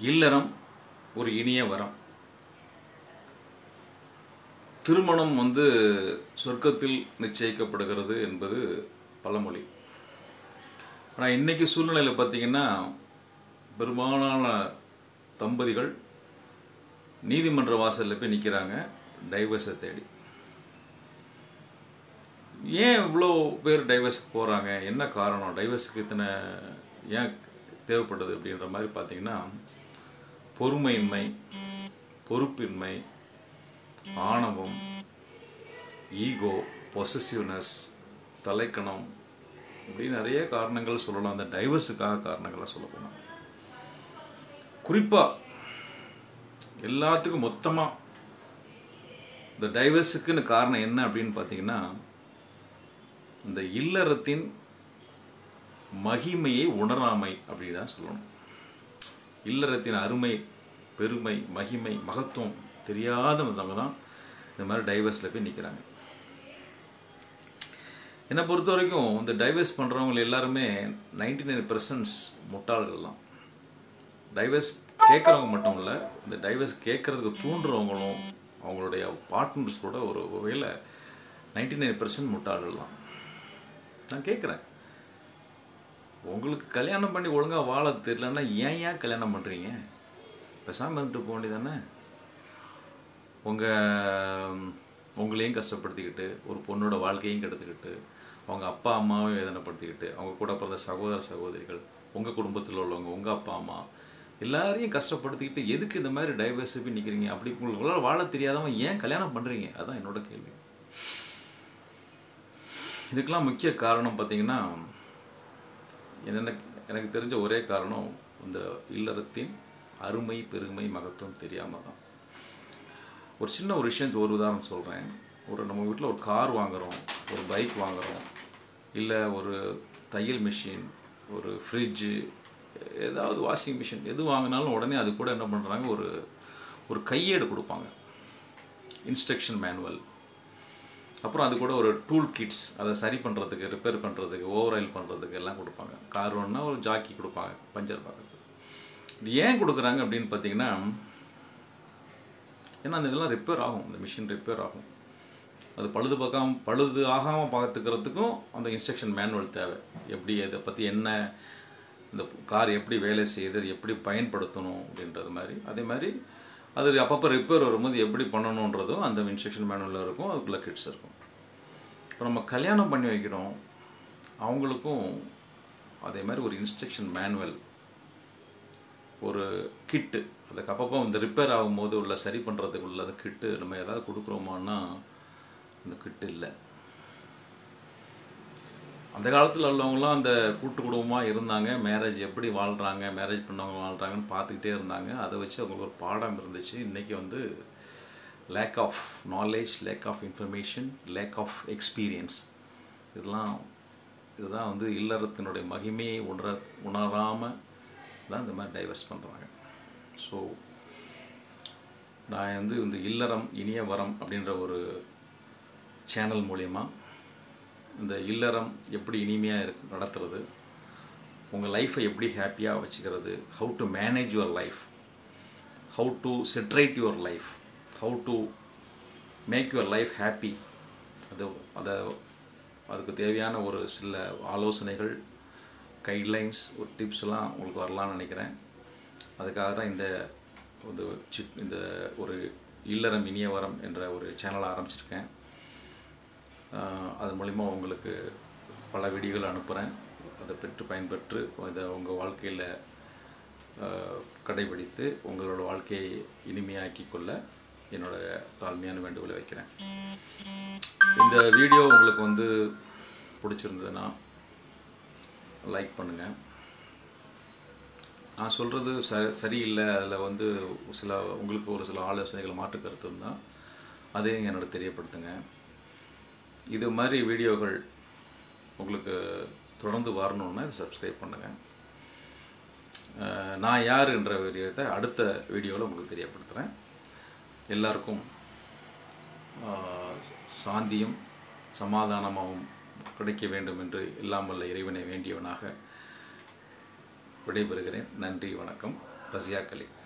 இல்லறம் ஒரு இனிய வரம் திருமணம் வந்து சொர்க்கத்தில் நிச்சயிக்கப்படுகிறது என்பது பழமொழி ஆனால் இன்னைக்கு சூழ்நிலையில் பார்த்தீங்கன்னா பெரும்பாலான தம்பதிகள் நீதிமன்ற வாசலில் போய் நிற்கிறாங்க டைவர்ஸை தேடி ஏன் இவ்வளோ பேர் டைவர்ஸ்க்கு போகிறாங்க என்ன காரணம் டைவர்ஸுக்கு இத்தனை ஏன் தேவைப்படுது அப்படின்ற மாதிரி பார்த்தீங்கன்னா பொறுமையின்மை பொறுப்பின்மை ஆணவம் ஈகோ பொசசிவ்னஸ் தலைக்கணம் இப்படி நிறைய காரணங்கள் சொல்லலாம் அந்த டைவர்ஸுக்காக காரணங்களை சொல்ல போனால் குறிப்பாக எல்லாத்துக்கும் மொத்தமாக இந்த டைவர்ஸுக்குன்னு காரணம் என்ன அப்படின்னு பார்த்தீங்கன்னா இந்த இல்லறத்தின் மகிமையை உணராமை அப்படின்னு தான் சொல்லணும் இல்லறத்தின் அருமை பெருமை மகிமை மகத்துவம் தெரியாதவங்க தான் இந்த மாதிரி டைவர்ஸில் போய் நிற்கிறாங்க என்னை பொறுத்த வரைக்கும் இந்த டைவர்ஸ் பண்ணுறவங்க எல்லாருமே நைன்டி நைன் பர்சன்ட்ஸ் முட்டாள்கள் தான் டைவர்ஸ் கேட்குறவங்க மட்டும் இல்லை இந்த டைவர்ஸ் கேட்குறதுக்கு தூண்டுறவங்களும் அவங்களுடைய பார்ட்னர்ஸோட ஒரு வகையில் நைன்டி நைன் பர்சன்ட் முட்டாள்கள் தான் நான் கேட்குறேன் உங்களுக்கு கல்யாணம் பண்ணி ஒழுங்காக வாழ தெரியலன்னா ஏன் ஏன் கல்யாணம் பண்ணுறீங்க பேசாமல் இருந்துட்டு போக வேண்டியதானே உங்கள் உங்களையும் கஷ்டப்படுத்திக்கிட்டு ஒரு பொண்ணோட வாழ்க்கையும் கெடுத்துக்கிட்டு அவங்க அப்பா அம்மாவையும் வேதனைப்படுத்திக்கிட்டு அவங்க கூட பிறந்த சகோதர சகோதரிகள் உங்கள் குடும்பத்தில் உள்ளவங்க உங்கள் அப்பா அம்மா எல்லாரையும் கஷ்டப்படுத்திக்கிட்டு எதுக்கு இந்த மாதிரி டைவர்ஸ் போய் நிற்கிறீங்க அப்படி உங்களால் வாழ தெரியாதவன் ஏன் கல்யாணம் பண்ணுறீங்க அதான் என்னோட கேள்வி இதுக்கெல்லாம் முக்கிய காரணம் பார்த்தீங்கன்னா என்னென்ன எனக்கு தெரிஞ்ச ஒரே காரணம் இந்த இல்லறத்தின் அருமை பெருமை மகத்துவம் தெரியாமல் தான் ஒரு சின்ன ஒரு விஷயம் ஒரு உதாரணம் சொல்கிறேன் ஒரு நம்ம வீட்டில் ஒரு கார் வாங்குகிறோம் ஒரு பைக் வாங்குகிறோம் இல்லை ஒரு தையல் மிஷின் ஒரு ஃப்ரிட்ஜு ஏதாவது வாஷிங் மிஷின் எது வாங்கினாலும் உடனே அது கூட என்ன பண்ணுறாங்க ஒரு ஒரு கையேடு கொடுப்பாங்க இன்ஸ்ட்ரக்ஷன் மேனுவல் அப்புறம் அது கூட ஒரு டூல் கிட்ஸ் அதை சரி பண்ணுறதுக்கு ரிப்பேர் பண்ணுறதுக்கு ஓவர் ஆயில் பண்ணுறதுக்கு எல்லாம் கொடுப்பாங்க கார் ஒன்றா ஒரு ஜாக்கி கொடுப்பாங்க பஞ்சர் பார்க்குறதுக்கு இது ஏன் கொடுக்குறாங்க அப்படின்னு பார்த்தீங்கன்னா ஏன்னா அந்த இதெல்லாம் ரிப்பேர் ஆகும் இந்த மிஷின் ரிப்பேர் ஆகும் அது பழுது பார்க்காம பழுது ஆகாமல் பார்த்துக்கிறதுக்கும் அந்த இன்ஸ்ட்ரக்ஷன் மேனுவல் தேவை எப்படி இதை பற்றி என்ன இந்த கார் எப்படி வேலை செய்யுது அது எப்படி பயன்படுத்தணும் அப்படின்றது மாதிரி அதே மாதிரி அது அப்பப்போ ரிப்பேர் வரும்போது எப்படி பண்ணணுன்றதும் அந்த இன்ஸ்ட்ரக்ஷன் மேனுவலில் இருக்கும் அதுக்குள்ளே கிட்ஸ் இருக்கும் இப்போ நம்ம கல்யாணம் பண்ணி வைக்கிறோம் அவங்களுக்கும் அதே மாதிரி ஒரு இன்ஸ்ட்ரக்ஷன் மேனுவல் ஒரு கிட்டு அதுக்கு அப்பப்போ இந்த ரிப்பேர் ஆகும்போது உள்ள சரி பண்ணுறதுக்கு உள்ள அந்த கிட்டு நம்ம ஏதாவது கொடுக்குறோமான்னா அந்த கிட்டு இல்லை அந்த காலத்தில் உள்ளவங்களாம் அந்த கூட்டு குடும்பமாக இருந்தாங்க மேரேஜ் எப்படி வாழ்கிறாங்க மேரேஜ் பண்ணவங்க வாழ்கிறாங்கன்னு பார்த்துக்கிட்டே இருந்தாங்க அதை வச்சு அவங்களுக்கு ஒரு பாடம் இருந்துச்சு இன்றைக்கி வந்து lack of knowledge lack of information lack of experience இதெல்லாம் இதுதான் வந்து இல்லறத்தினுடைய மகிமையை உணர உணராமல் தான் இந்த மாதிரி டைவர்ஸ் பண்ணுறாங்க ஸோ நான் வந்து இந்த இல்லறம் இனிய வரம் அப்படின்ற ஒரு சேனல் மூலயமா இந்த இல்லறம் எப்படி இனிமையாக இருக்கு நடத்துறது உங்கள் லைஃப்பை எப்படி ஹாப்பியாக வச்சுக்கிறது how to manage your life how to celebrate your life how to make your life happy அது அதை அதுக்கு தேவையான ஒரு சில ஆலோசனைகள் கைட்லைன்ஸ் ஒரு டிப்ஸ்லாம் உங்களுக்கு வரலான்னு நினைக்கிறேன் அதுக்காக தான் இந்த ஒரு சிட் இந்த ஒரு இல்லறம் இனிய வரம் என்ற ஒரு சேனலை ஆரம்பிச்சிருக்கேன் அது மூலிமா உங்களுக்கு பல வீடியோகள் அனுப்புகிறேன் அதை பெற்று பயன்பெற்று இதை உங்கள் வாழ்க்கையில் கடைபிடித்து உங்களோட வாழ்க்கையை இனிமையாக்கி கொள்ள என்னோட தாழ்மையான வேண்டுகோளை வைக்கிறேன் இந்த வீடியோ உங்களுக்கு வந்து பிடிச்சிருந்ததுன்னா லைக் பண்ணுங்கள் நான் சொல்கிறது ச சரியில்லை அதில் வந்து சில உங்களுக்கு ஒரு சில ஆலோசனைகள் மாற்று கருத்து இருந்தால் அதையும் என்னோட தெரியப்படுத்துங்க இது மாதிரி வீடியோகள் உங்களுக்கு தொடர்ந்து வரணுன்னா இதை சப்ஸ்கிரைப் பண்ணுங்கள் நான் யார் என்ற வீடியோத்தை அடுத்த வீடியோவில் உங்களுக்கு தெரியப்படுத்துகிறேன் எல்லாருக்கும் சாந்தியும் சமாதானமாகவும் கிடைக்க வேண்டும் என்று எல்லாம் வல்ல இறைவனை வேண்டியவனாக விடைபெறுகிறேன் நன்றி வணக்கம் ரசியா கலி